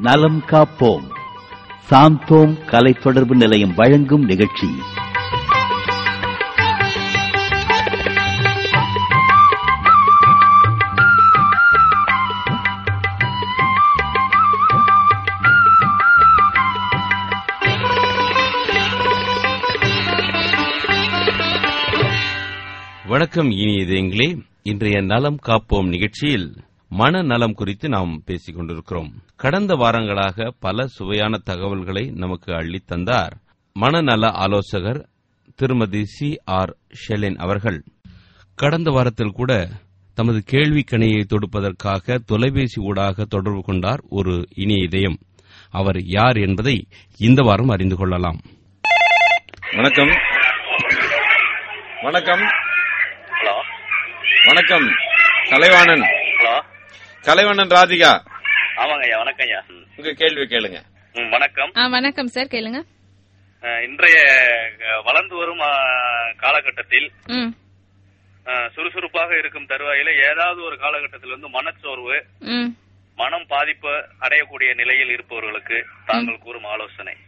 நலம் காப்போம் சாந்தோம் கலை தொடர்பு நிலையம் வழங்கும் நிகழ்ச்சி வணக்கம் இனிய இதயங்களே இன்றைய நலம் காப்போம் நிகழ்ச்சியில் மனநலம் குறித்து நாம் பேசிக் கொண்டிருக்கிறோம் கடந்த வாரங்களாக பல சுவையான தகவல்களை நமக்கு அள்ளித் தந்தார் மனநல ஆலோசகர் திருமதி சி ஆர் ஷெலின் அவர்கள் கடந்த வாரத்தில் கூட தமது கேள்வி கணையை தொடுப்பதற்காக தொலைபேசி ஊடாக தொடர்பு கொண்டார் ஒரு இனிய இதயம் அவர் யார் என்பதை இந்த வாரம் அறிந்து கொள்ளலாம் வணக்கம் வணக்கம் ஹலோ வணக்கம் கலைவாணன் ஹலோ கலைவண்ணன் ராதிகா ஆமாங்க ஐயா வணக்கம் ஐயா ம். உங்க கேள்வி கேளுங்க ம், வணக்கம் ஆ வணக்கம் சார் கேளுங்க அஹ், இன்றைய அஹ், வளர்ந்து வரும் அஹ், காலகட்டத்தில் ம் அஹ், சுறுசுறுப்பாக இருக்கும் தருவாயில ஏதாவது ஒரு காலகட்டத்தில் வந்து மனச்சோர்வு ம் மனம் பாதிப்பு அடையக்கூடிய நிலையில் இருப்பவர்களுக்கு தாங்கள் கூறும் ஆலோசனை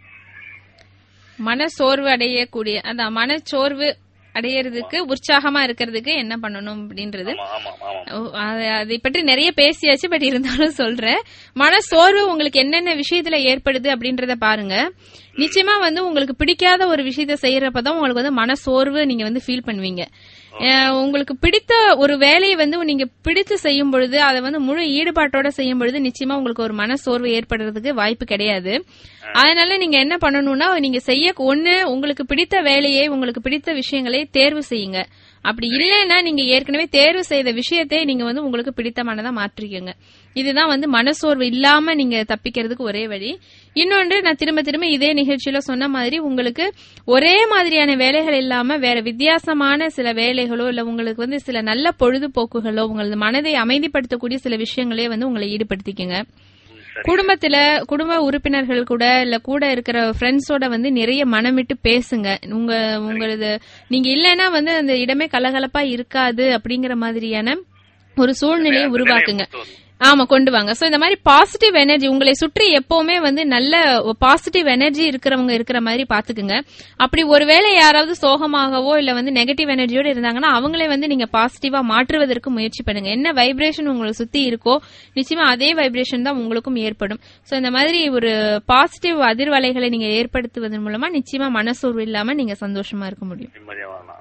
மனசோர்வு அடையக்கூடிய அதான் மனச்சோர்வு அடையறதுக்கு உற்சாகமா இருக்கிறதுக்கு என்ன பண்ணணும் அப்படின்றது ஆமா ஆமா ஆமா ஓ, அது- அதை பற்றி நிறைய பேசியாச்சு பட் இருந்தாலும் சொல்றேன் மனசோர்வு உங்களுக்கு என்னென்ன விஷயத்துல ஏற்படுது அப்படின்றத பாருங்க நிச்சயமா வந்து உங்களுக்கு பிடிக்காத ஒரு விஷயத்த செய்யறப்பதான் உங்களுக்கு வந்து மனசோர்வு நீங்க வந்து ஃபீல் பண்ணுவீங்க அஹ், உங்களுக்கு பிடித்த ஒரு வேலையை வந்து நீங்க பிடித்து செய்யும் பொழுது அதை வந்து முழு ஈடுபாட்டோட செய்யும் பொழுது நிச்சயமா உங்களுக்கு ஒரு மனசோர்வு ஏற்படுறதுக்கு வாய்ப்பு கிடையாது அதனால நீங்க என்ன பண்ணணும்னா நீங்க செய்ய ஒண்ணு உங்களுக்கு பிடித்த வேலையை உங்களுக்கு பிடித்த விஷயங்களை தேர்வு செய்யுங்க அப்படி இல்லைன்னா நீங்க ஏற்கனவே தேர்வு செய்த விஷயத்தை நீங்க வந்து உங்களுக்கு பிடித்தமானதா மாற்றிக்கோங்க இதுதான் வந்து மனசோர்வு இல்லாம நீங்க தப்பிக்கிறதுக்கு ஒரே வழி இன்னொன்று நான் திரும்ப திரும்ப இதே நிகழ்ச்சியில சொன்ன மாதிரி உங்களுக்கு ஒரே மாதிரியான வேலைகள் இல்லாம வேற வித்தியாசமான சில வேலைகளோ இல்ல உங்களுக்கு வந்து சில நல்ல பொழுதுபோக்குகளோ உங்களது மனதை அமைதிப்படுத்தக்கூடிய சில விஷயங்களே வந்து உங்களை ஈடுபடுத்திக்கங்க குடும்பத்துல குடும்ப உறுப்பினர்கள் கூட இல்ல கூட இருக்கிற ஃப்ரெண்ட்ஸோட வந்து நிறைய மனமிட்டு பேசுங்க உங்க உங்களது நீங்க இல்லைன்னா வந்து அந்த இடமே கலகலப்பா இருக்காது அப்படிங்கிற மாதிரியான ஒரு சூழ்நிலையை உருவாக்குங்க ஆமா கொண்டு வாங்க சோ இந்த மாதிரி பாசிட்டிவ் எனர்ஜி உங்களை சுற்றி எப்பவுமே வந்து நல்ல பாசிட்டிவ் எனர்ஜி இருக்கிறவங்க இருக்கிற மாதிரி பாத்துக்குங்க அப்படி ஒருவேளை யாராவது சோகமாகவோ இல்ல வந்து நெகட்டிவ் எனர்ஜியோட இருந்தாங்கன்னா அவங்களே வந்து நீங்க பாசிட்டிவா மாற்றுவதற்கு முயற்சி பண்ணுங்க என்ன வைப்ரேஷன் உங்களை சுத்தி இருக்கோ நிச்சயமா அதே வைப்ரேஷன் தான் உங்களுக்கும் ஏற்படும் சோ இந்த மாதிரி ஒரு பாசிட்டிவ் அதிர்வலைகளை நீங்க ஏற்படுத்துவதன் மூலமா நிச்சயமா மனசோர்வு இல்லாம நீங்க சந்தோஷமா இருக்க முடியும் நிம்மதியா வாழலாம்